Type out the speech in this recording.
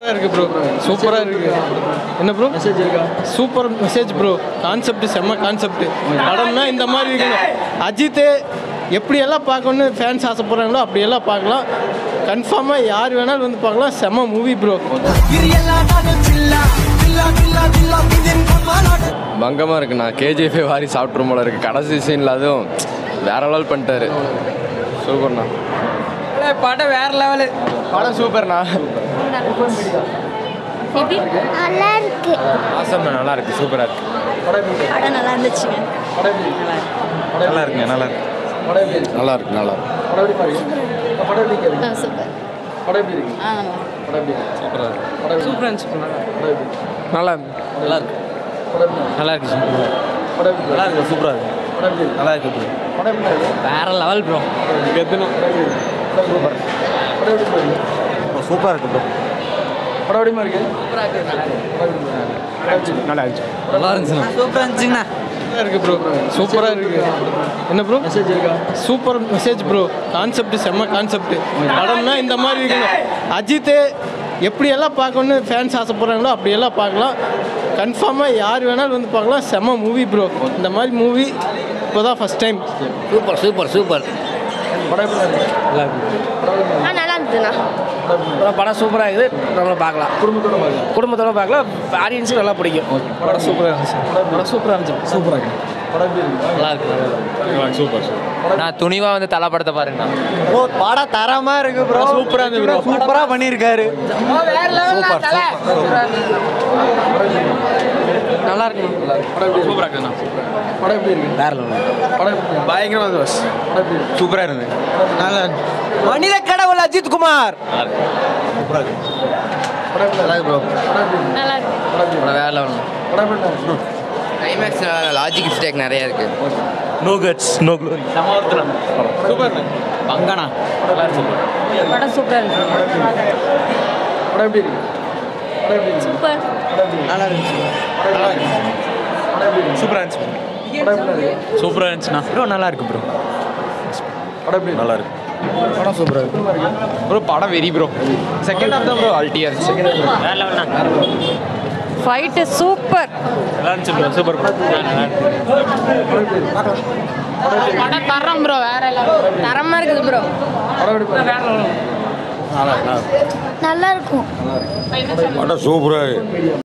இருக்கு ப்ரோ சூப்பராக இருக்கு என்ன ப்ரோ மெசேஜ் இருக்கா சூப்பர் மெசேஜ் ப்ரோ கான்செப்ட் செம்ம கான்செப்ட் படம்னா இந்த மாதிரி இருக்கணும் அஜித்தே எப்படியெல்லாம் பார்க்கணுன்னு ஃபேன்ஸ் ஆசைப்படுறாங்களோ அப்படியெல்லாம் பார்க்கலாம் கன்ஃபார்மாக யார் வேணாலும் வந்து பார்க்கலாம் செம்ம மூவி ப்ரோ பங்கமாக இருக்குண்ணா கேஜிஎஃபே வாரி சாப்பிட்ரும் போல இருக்கு கடைசி சீனில் அதுவும் வேற லெவல் பண்ணிட்டாரு சூப்பர்ண்ணா படம் வேற லெவலு படம் சூப்பர்ண்ணா நல்லா இருக்கு ஆசம்ண்ணா நல்லா இருக்கு சூப்பராக இருக்கு படம் நல்லா இருந்துச்சுங்க நல்லா இருக்குங்க நல்லா இருக்கு நல்லா இருக்கு நல்லா இருக்கு சூப்பர் ஆ சூப்பராக இருந்துச்சு நல்லா நல்லா இருக்கு நல்லா இருக்கு நல்லா இருக்கு சூப்பராக இருக்கு நல்லா இருக்கு வேற லெவல் ப்ரோ சூப்பராக இருக்கு ப்ரோ படம் எப்படிமா இருக்கு நல்லா இருந்துச்சு நல்லா இருந்துச்சுண்ணா சூப்பராக இருந்துச்சுங்கண்ணா நல்லா இருக்கு ப்ரோ சூப்பராக இருக்கு என்ன ப்ரோ மெசேஜ் இருக்கா சூப்பர் மெசேஜ் ப்ரோ கான்செப்ட் செம்ம கான்செப்ட் படம்னா இந்த மாதிரி இருக்கணும் அஜித்தே எப்படியெல்லாம் பார்க்கணுன்னு ஃபேன்ஸ் ஆசைப்படுறாங்களோ அப்படியெல்லாம் பார்க்கலாம் கன்ஃபார்மாக யார் வேணாலும் வந்து பார்க்கலாம் செம்ம மூவி ப்ரோ இந்த மாதிரி மூவி இப்போ தான் first time super super super நல்லா ஆ நல்லா இருந்ததுண்ணா இருக்கு படம் சூப்பராக இருக்குது நம்மள பார்க்கலாம் குடும்பத்தோட பார்க்கலாம் குடும்பத்தோட பார்க்கலாம் ஆடியன்ஸுக்கு நல்லா பிடிக்கும் படம் சூப்பராக இருந்துச்சு படம் சூப்பராக இருந்துச்சு சூப்பராக இருக்கு நல்லா இருக்கு நல்லா சூப்பர் நான் துணிவா வந்து தலை படத்தை பாருங்கண்ணா ப்ரோ படம் தரமா இருக்கு ப்ரோ சூப்பரா இருந்து ப்ரோ சூப்பரா பண்ணிருக்காரு நல்லா இருக்கு சூப்பராக இருக்குண்ணா படம் எப்படி இருக்கு வேற லெவல் பயங்கரமாக தோஸ் சூப்பராக இருந்தது நல்லா மனித கடவுள் அஜித் குமார் நல்லா இருக்கு ப்ரோ நல்லா இருக்கு வேற லெவல் கிளைமேக்ஸ் லாஜிக் மிஸ்டேக் நிறைய இருக்கு no guts no glory super பங்கனா படம் சூப்பராக இருக்கு படம் எப்படி இருக்கு படம் எப்படி இருக்கு சூப்பர் நல்லா இருந்துச்சு சூப்பராக இருந்துச்சு படம் எப்படி இருக்கு சூப்பராக இருந்துச்சுண்ணா ப்ரோ நல்லா இருக்கு ப்ரோ படம் எப்படி நல்லா இருக்கு படம் சூப்பராக இருக்கு ப்ரோ படம் வெரி ப்ரோ செகண்ட் ஹாஃப் தான் ப்ரோ அல்ட்டியாக இருந்துச்சு வேற லெவல்ண்ணா ஃபைட்டு சூப்பர் நல்லா இருந்துச்சு ப்ரோ சூப்பர் படம் தரம் ப்ரோ வேற தரமாக இருக்குது ப்ரோ படம் எப்படி இருக்கு நல்லா இருக்கும் படம் சூப்பராக